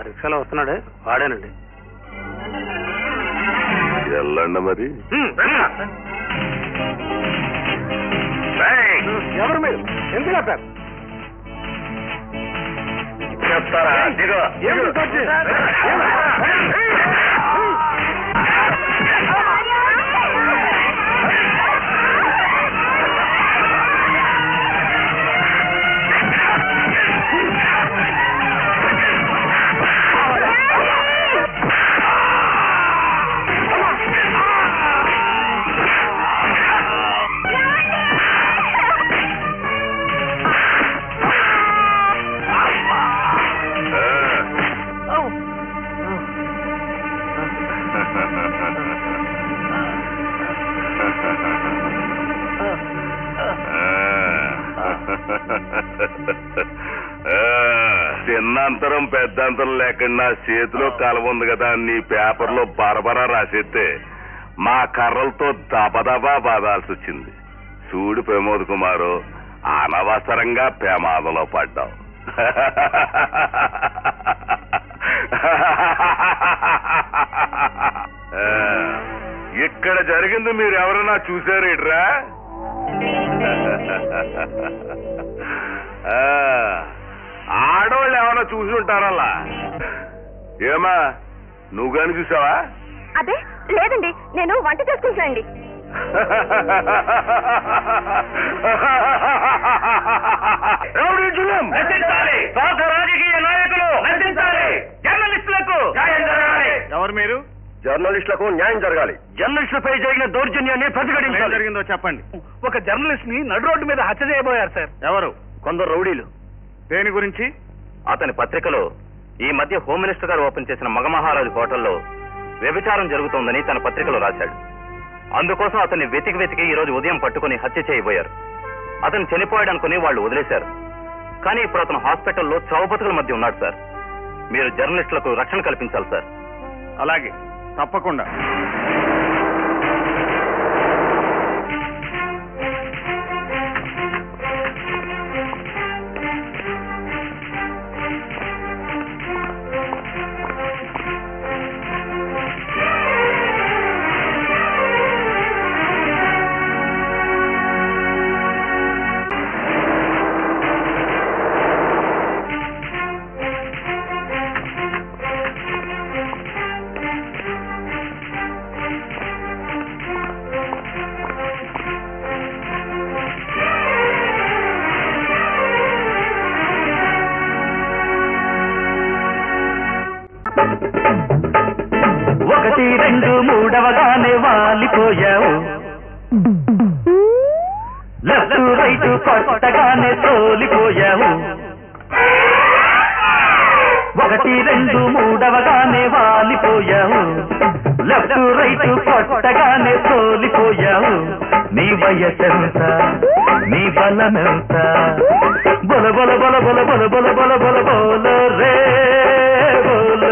రిక్షాలో వస్తున్నాడే వాడేనండి వెళ్ళండి మరి ఎవరు మీరు ఎందుకు ఆపారు చెప్తారా దిగో ఏమిటి ఖర్చు? చిన్నంతరం పెద్దంతరం లేకుండా చేతిలో కలవ ఉంది కదా నీ పేపర్లో బరబరా రాసేస్తే మా కర్రలతో దబదబా బాదాల్సి వచ్చింది చూడు ప్రమోద్ కుమారు అనవసరంగా ప్రమాదంలో పడ్డావు ఆ, ఇక్కడ జరిగింది మీరు ఎవరైనా చూసారు ఇట్రా ఆ, ఆడోళ్ళు ఏమైనా చూసి ఉంటారల్లా ఏమా నువ్వు కానీ చూసావా అదే లేదండి నేను వంట చేసుకుంటానండి రౌడీజులం! స్వార్థ రాజకీయ నాయకులు జర్నలిస్టులకు ఎవరు మీరు జర్నలిస్టులకు న్యాయం జరగాలి జర్నలిస్టులపై జరిగిన దౌర్జన్యాన్ని ఏం ప్రతిఘటించాలి జరిగిందో చెప్పండి ఒక జర్నలిస్ట్ ని నడు రోడ్డు మీద హత్య చేయబోయారు సార్ ఎవరు కొందరు రౌడీలు దేని గురించి అతని పత్రికలో ఈ మధ్య హోమ్ మినిస్టర్ గారు ఓపెన్ చేసిన మగమహారాజు హోటల్లో వ్యభిచారం జరుగుతోందని తన పత్రికలో రాశాడు అందుకోసం అతన్ని వెతికి వెతికి ఈ రోజు ఉదయం పట్టుకుని హత్య చేయబోయారు అతను చనిపోయాడు అనుకుని వాళ్ళు వదిలేశారు కానీ ఇప్పుడు అతను హాస్పిటల్లో చౌబతుల మధ్య ఉన్నాడు సార్ మీరు జర్నలిస్టులకు రక్షణ కల్పించాలి సార్ అలాగే తప్పకుండా ఒకటి రెండు మూడవగానే వాలిపోయావు లెఫ్ట్ రైట్ కొట్టగానే తోలిపోయావు ఒకటి రెండు మూడవగానే వాలిపోయావు లెఫ్ట్ రైట్ కొట్టగానే తోలిపోయావు నీ వయసెంత నీ బలమెంత బొల బొల బొల బొల బొల బొల బొల బొల బొల రే బొల